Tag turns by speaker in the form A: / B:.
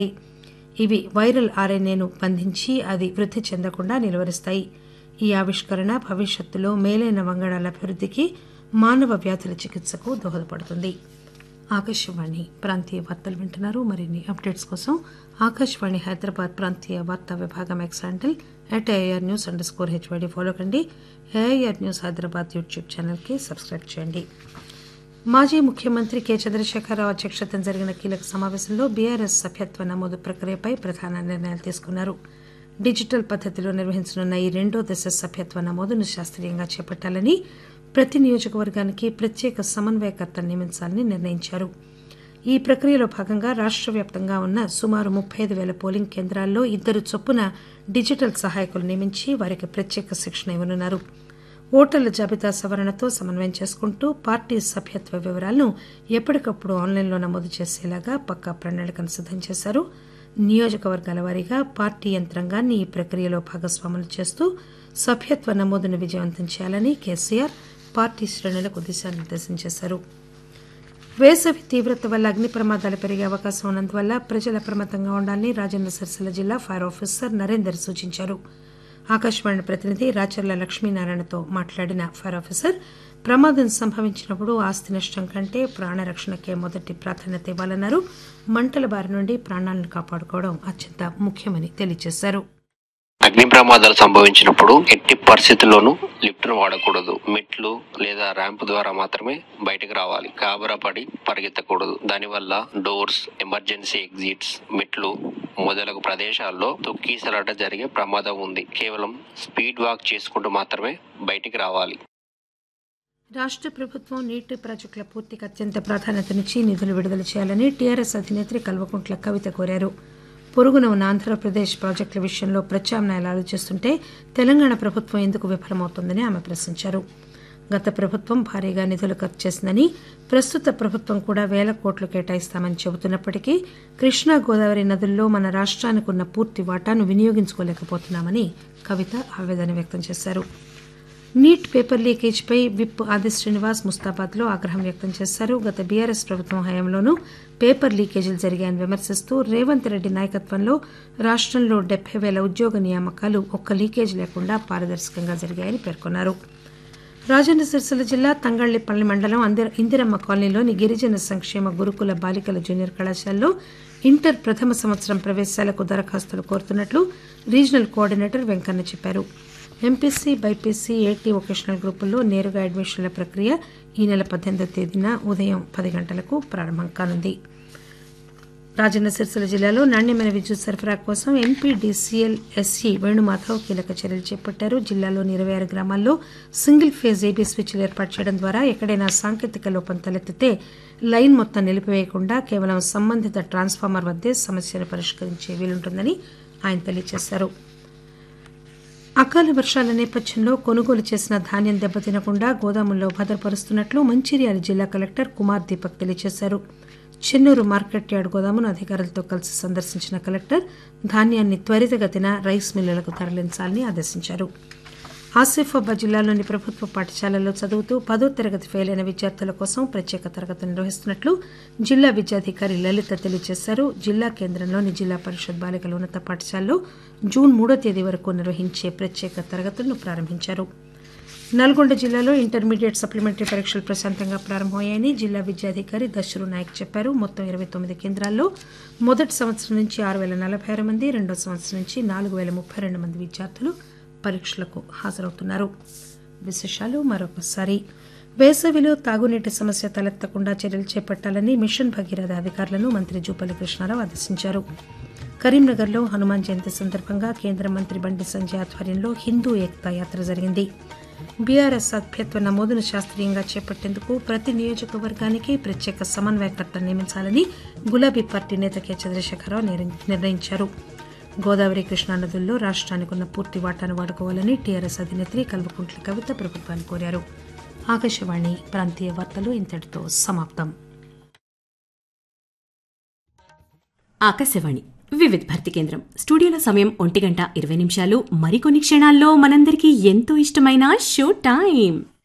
A: ఇవి వైరల్ ఆర్ఎన్ఏను బంధించి అది వృద్ది చెందకుండా నిలువరిస్తాయి ఈ ఆవిష్కరణ భవిష్యత్తులో మేలైన వంగడాల అభివృద్దికి మానవ వ్యాధుల చికిత్సకు దోహదపడుతుంది ఆకాశవాణి ప్రాంతీయ వార్తలు వింటున్నారు మరిన్ని అప్డేట్స్ కోసం ఆకాశవాణి హైదరాబాద్ ప్రాంతీయ వార్తా విభాగం X handle at AIR news underscore HYD follow కండి ఏఐఆర్ న్యూస్ హైదరాబాద్ యూట్యూబ్ ఛానల్కి సబ్స్క్రైబ్ చేయండి మాజీ ముఖ్యమంత్రి కె చంద్రశేఖరరావు అధ్యక్షతన జరిగిన కీలక సమావేశంలో బీఆర్ఎస్ సభ్యత్వ నమోదు ప్రక్రియపై ప్రధాన నిర్ణయాలు తీసుకున్నారు డిజిటల్ పద్దతిలో నిర్వహించనున్న ఈ రెండో దశ సభ్యత్వ నమోదును శాస్త్రీయంగా చేపట్టాలని ప్రతి నియోజకవర్గానికి ప్రత్యేక సమన్వయకర్తను నియమించాలని నిర్ణయించారు ఈ ప్రక్రియలో భాగంగా రాష్ట వ్యాప్తంగా ఉన్న సుమారు ముప్పై ఐదు పేల పోలింగ్ కేంద్రాల్లో ఇద్దరు చొప్పున డిజిటల్ సహాయకులు నియమించి వారికి ప్రత్యేక శిక్షణ ఇవ్వనున్నారు ఓటర్ల జాబితా సవరణతో సమన్వయం చేసుకుంటూ పార్టీ సభ్యత్వ వివరాలను ఎప్పటికప్పుడు ఆన్లైన్లో నమోదు చేసేలాగా పక్కా ప్రణాళికను సిద్దం చేశారు నియోజకవర్గాల వారీగా పార్టీ యంత్రాంగాన్ని ఈ ప్రక్రియలో భాగస్వాములు చేస్తూ సభ్యత్వ నమోదును విజయవంతం చేయాలని కేసీఆర్ పార్టీ శ్రేణులకు దిశానిర్దేశం చేశారు వేసవి తీవ్రత వల్ల అగ్ని ప్రమాదాలు పెరిగే అవకాశం ఉన్నందువల్ల ప్రజలు అప్రమత్తంగా ఉండాలని రాజన్న సిరిసిల్ల జిల్లా ఫైర్ ఆఫీసర్ నరేందర్ సూచించారు ఆకాశవాణి ప్రతినిధి రాచర్ల లక్ష్మీనారాయణతో మాట్లాడిన ఫైర్ ఆఫీసర్ ప్రమాదం సంభవించినప్పుడు ఆస్తి నష్టం కంటే ప్రాణరక్షణకే మొదటి ప్రాధాన్యత ఇవ్వాలన్నారు మంటల బారి నుండి ప్రాణాలను కాపాడుకోవడం అత్యంత ముఖ్యమని తెలియజేశారు
B: అగ్ని ప్రమాదాలు సంభవించినప్పుడు ఎట్టి పరిస్థితుల్లోనూ లిఫ్ట్ ను వాడకూడదు మెట్లు లేదా ర్యాంప్ ద్వారా మాత్రమే బయటకు రావాలి కాబరా పడి పరిగెత్తకూడదు దానివల్ల డోర్స్ ఎమర్జెన్సీ ఎగ్జిట్స్ మెట్లు మొదలగు ప్రదేశాల్లో తొక్కీసలాట జరిగే ప్రమాదం ఉంది కేవలం స్పీడ్ వాక్ చేసుకుంటూ మాత్రమే బయటికి రావాలి
A: రాష్ట ప్రభుత్వం నీటి ప్రాజెక్టుల పూర్తికి అత్యంత ప్రాధాన్యతనిచ్చి నిధులు విడుదల చేయాలని టీఆర్ఎస్ అధినేత్రి కల్వకుంట్ల కవిత కోరారు పొరుగున ఉన్న ఆంధ్రప్రదేశ్ ప్రాజెక్టుల విషయంలో ప్రత్యామ్నాయాలు ఆలోచిస్తుంటే తెలంగాణ ప్రభుత్వం ఎందుకు విఫలమవుతోందని ఆమె ప్రశ్నించారు గత ప్రభుత్వం భారీగా నిధులు ఖర్చు చేసిందని ప్రస్తుత ప్రభుత్వం కూడా వేల కోట్లు కేటాయిస్తామని చెబుతున్నప్పటికీ కృష్ణా గోదావరి నదుల్లో మన రాష్ట్రానికి ఉన్న పూర్తి వాటాను వినియోగించుకోలేకపోతున్నామని కవిత ఆవేదన వ్యక్తం చేశారు నీట్ పేపర్ లీకేజ్పై విప్ ఆది శ్రీనివాస్ ముస్తాబాద్లో ఆగ్రహం వ్యక్తం చేశారు గత బీఆర్ఎస్ ప్రభుత్వం హయాంలోనూ పేపర్ లీకేజీలు జరిగాయని విమర్శిస్తూ రేవంత్ రెడ్డి నాయకత్వంలో రాష్టంలో డెబ్బై వేల ఉద్యోగ నియామకాలు ఒక్క లీకేజ్ లేకుండా పారదర్శకంగా జరిగాయని పేర్కొన్నారు రాజన్న సిరిసిల్ల జిల్లా తంగళ్లపల్లి మండలం అందిర- ఇందిరమ్మ కాలనీలోని గిరిజన సంక్షేమ గురుకుల బాలికల జూనియర్ కళాశాలలో ఇంటర్ ప్రథమ సంవత్సరం ప్రవేశాలకు దరఖాస్తులు కోరుతున్నట్లు రీజనల్ కోఆర్డినేటర్ వెంకన్న చెప్పారు ఎంపీసీ బైపీసీ ఏటీ వొకేషనల్ గ్రూపుల్లో నేరుగా అడ్మిషన్ల ప్రక్రియ ఈ నెల పద్దెనిమిదో తేదీన ఉదయం పది గంటలకు ప్రారంభం కానుంది రాజన్న సిరిసిల్ల జిల్లాలో నాణ్యమైన విద్యుత్ సరఫరా కోసం ఎంపీడీసీఎల్ ఎస్ఈ వేణుమాధవ్ కీలక చర్యలు చేపట్టారు జిల్లాలోని ఇరవై ఆరు గ్రామాల్లో సింగిల్ ఫేజ్ ఏబీ స్విచ్లు ఏర్పాటు చేయడం ద్వారా ఎక్కడైనా సాంకేతిక లోపం తలెత్తితే లైన్ మొత్తం నిలిపివేయకుండా కేవలం సంబంధిత ట్రాన్స్ఫార్మర్ వద్దే సమస్యను పరిష్కరించే వీలుంటుందని ఆయన తెలియజేశారు అకాల వర్షాల నేపథ్యంలో కొనుగోలు చేసిన ధాన్యం దెబ్బతినకుండా గోదాముల్లో భద్రపరుస్తున్నట్లు మంచిర్యాల జిల్లా కలెక్టర్ కుమార్ దీపక్ తెలియజేశారు చెన్నూరు మార్కెట్ యార్డ్ గోదామును అధికారులతో కలిసి సందర్శించిన కలెక్టర్ ధాన్యాన్ని త్వరితగతిన రైస్ మిల్లులకు తరలించాలని ఆదేశించారు ఆసిఫాబాద్ జిల్లాలోని ప్రభుత్వ పాఠశాలల్లో చదువుతూ పదో తరగతి ఫెయిల్ అయిన విద్యార్థుల కోసం ప్రత్యేక తరగతులు నిర్వహిస్తున్నట్లు జిల్లా విద్యాధికారి లలిత తెలియజేశారు జిల్లా కేంద్రంలోని జిల్లా పరిషత్ బాలికల ఉన్నత పాఠశాలలో జూన్ మూడో తేదీ వరకు నిర్వహించే ప్రత్యేక తరగతులను ప్రారంభించారు నల్గొండ జిల్లాలో ఇంటర్మీడియట్ సప్లిమెంటరీ పరీక్షలు ప్రశాంతంగా ప్రారంభమయ్యాయని జిల్లా విద్యాధికారి దశరు నాయక్ చెప్పారు మొత్తం ఇరవై తొమ్మిది కేంద్రాల్లో మొదటి సంవత్సరం నుంచి ఆరు వేల నలభై ఆరు మంది రెండో సంవత్సరం నుంచి నాలుగు వేల ముప్పై రెండు మంది విద్యార్థులు పరీక్షలకు హాజరవుతున్నారు విశేషాలు మరొకసారి వేసవిలో తాగునీటి సమస్య తలెత్తకుండా చర్యలు చేపట్టాలని మిషన్ భగీరథ అధికారులను మంత్రి జూపల్లి కృష్ణారావు ఆదేశించారు కరీంనగర్లో హనుమాన్ జయంతి సందర్భంగా కేంద్ర మంత్రి బండి సంజయ్ ఆధ్వర్యంలో హిందూ ఏకతా యాత్ర జరిగింది బీఆర్ఎస్ సభ్యత్వ నమోదును శాస్త్రీయంగా చేపట్టేందుకు ప్రతి నియోజకవర్గానికి ప్రత్యేక సమన్వయకర్త నియమించాలని గులాబీ పార్టీ నేత కె చంద్రశేఖరరావు నిర్- నిర్ణయించారు గోదావరి కృష్ణా నదుల్లో రాష్ట్రానికి ఉన్న పూర్తి వాటాను వాడుకోవాలని టీఆర్ఎస్ అధినేత్రి కల్వకుంట్ల కవిత ప్రభుత్వాన్ని కోరారు ఆకాశవాణి ప్రాంతీయ వార్తలు ఇంతటితో సమాప్తం
C: ఆకాశవాణి వివిధ భర్తీ కేంద్రం స్టూడియోలో సమయం ఒంటి గంట ఇరవై నిమిషాలు మరికొన్ని క్షణాల్లో మనందరికీ ఎంతో ఇష్టమైన షో టైం